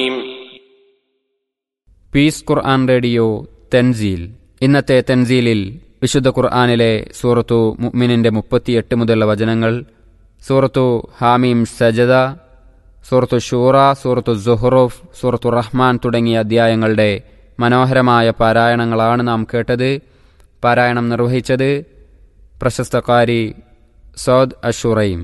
piece Quran radio Thanzeel ഇന്നത്തെ തെൻസീലിൽ വിശുദ്ധ ഖുർആനിലെ സൂറത്തു മുഅ്മിനിന്റെ മുപ്പത്തിയെട്ട് മുതലുള്ള വചനങ്ങൾ സൂറത്തു ഹാമീം സജദ സൂറത്തു ഷൂറ സൂറത്തു സുഹ്റുഫ് സൂറത്തു റഹ്മാൻ തുടങ്ങിയ അധ്യായങ്ങളുടെ മനോഹരമായ പാരായണങ്ങളാണ് നാം കേട്ടത് പാരായണം നിർവഹിച്ചത് പ്രശസ്തകാരി സൗദ് അഷുറയും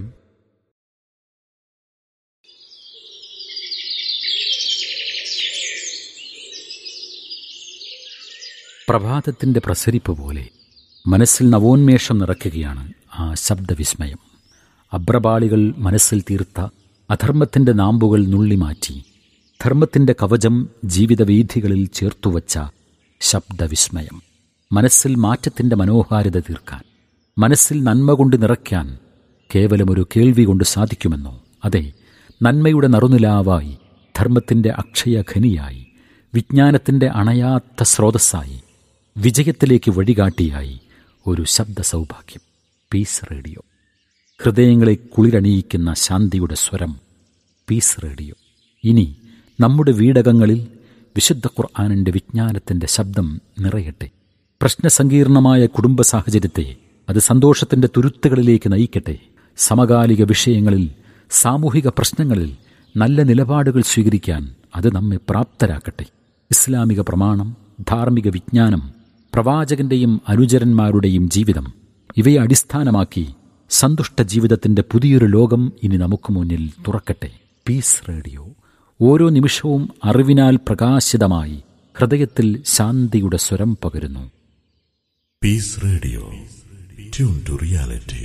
പ്രഭാതത്തിൻ്റെ പ്രസരിപ്പ് പോലെ മനസ്സിൽ നവോന്മേഷം നിറയ്ക്കുകയാണ് ആ ശബ്ദവിസ്മയം അബ്രപാളികൾ മനസ്സിൽ തീർത്ത അധർമ്മത്തിൻ്റെ നാമ്പുകൾ നുള്ളിമാറ്റി ധർമ്മത്തിൻ്റെ കവചം ജീവിതവീഥികളിൽ ചേർത്തുവച്ച ശബ്ദവിസ്മയം മനസ്സിൽ മാറ്റത്തിൻ്റെ മനോഹാരിത തീർക്കാൻ മനസ്സിൽ നന്മ കൊണ്ട് നിറയ്ക്കാൻ കേവലമൊരു കേൾവി കൊണ്ട് സാധിക്കുമെന്നോ അതെ നന്മയുടെ നറുനിലാവായി ധർമ്മത്തിൻ്റെ അക്ഷയഖനിയായി വിജ്ഞാനത്തിൻ്റെ അണയാത്ത സ്രോതസ്സായി വിജയത്തിലേക്ക് വഴികാട്ടിയായി ഒരു ശബ്ദ സൗഭാഗ്യം പീസ് റേഡിയോ ഹൃദയങ്ങളെ കുളിരണിയിക്കുന്ന ശാന്തിയുടെ സ്വരം പീസ് റേഡിയോ ഇനി നമ്മുടെ വീടകങ്ങളിൽ വിശുദ്ധ ഖുർആാനിൻ്റെ വിജ്ഞാനത്തിൻ്റെ ശബ്ദം നിറയട്ടെ പ്രശ്നസങ്കീർണമായ കുടുംബ സാഹചര്യത്തെ അത് സന്തോഷത്തിൻ്റെ തുരുത്തുകളിലേക്ക് നയിക്കട്ടെ സമകാലിക വിഷയങ്ങളിൽ സാമൂഹിക പ്രശ്നങ്ങളിൽ നല്ല നിലപാടുകൾ സ്വീകരിക്കാൻ അത് നമ്മെ പ്രാപ്തരാക്കട്ടെ ഇസ്ലാമിക പ്രമാണം ധാർമ്മിക വിജ്ഞാനം പ്രവാചകന്റെയും അനുചരന്മാരുടെയും ജീവിതം ഇവയെ അടിസ്ഥാനമാക്കി സന്തുഷ്ട ജീവിതത്തിന്റെ പുതിയൊരു ലോകം ഇനി നമുക്ക് മുന്നിൽ തുറക്കട്ടെ പീസ് റേഡിയോ ഓരോ നിമിഷവും അറിവിനാൽ പ്രകാശിതമായി ഹൃദയത്തിൽ ശാന്തിയുടെ സ്വരം പകരുന്നു peace radio tune to reality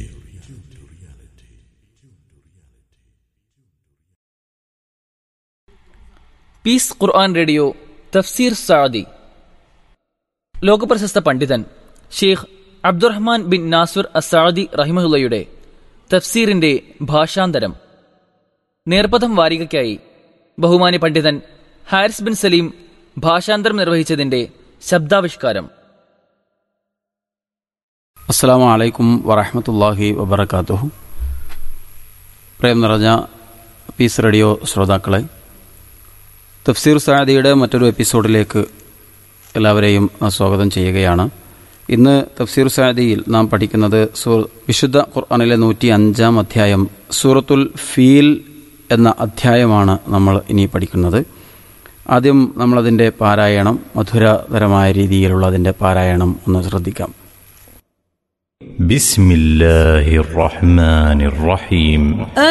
peace Quran radio Tafseer Saadi ലോകപ്രശസ്ത പണ്ഡിതൻ ഷെയ്ഖ് അബ്ദുറഹ്മാൻ ബിൻ നാസുർ അസാദി റഹിമഹുല്ലയുടെ തഫ്സീറിന്റെ ഭാഷാന്തരം നേർപഥം വാരികയ്ക്കായി ബഹുമാനി പണ്ഡിതൻ ഹാരിസ് ബിൻ സലീം ഭാഷാന്തരം നിർവഹിച്ചതിന്റെ ശബ്ദാവിഷ്കാരം അസ്സാം വലൈക്കും വറഹമത്തല്ലാഹി വബർക്കാത്തുഹു പ്രേം നിറഞ്ഞ പീസ് റേഡിയോ ശ്രോതാക്കളെ തഫ്സീർ സാദിയുടെ മറ്റൊരു എപ്പിസോഡിലേക്ക് എല്ലാവരെയും സ്വാഗതം ചെയ്യുകയാണ് ഇന്ന് തഫ്സീർ സാദിയിൽ നാം പഠിക്കുന്നത് സൂ- വിശുദ്ധ ഖുർആനിലെ നൂറ്റി അഞ്ചാം അധ്യായം സൂറത്തുൽ ഫീൽ എന്ന അധ്യായമാണ് നമ്മൾ ഇനി പഠിക്കുന്നത് ആദ്യം നമ്മളതിൻ്റെ പാരായണം മധുരതരമായ രീതിയിലുള്ള അതിൻ്റെ പാരായണം ഒന്ന് ശ്രദ്ധിക്കാം بسم الله الرحمن الرحيم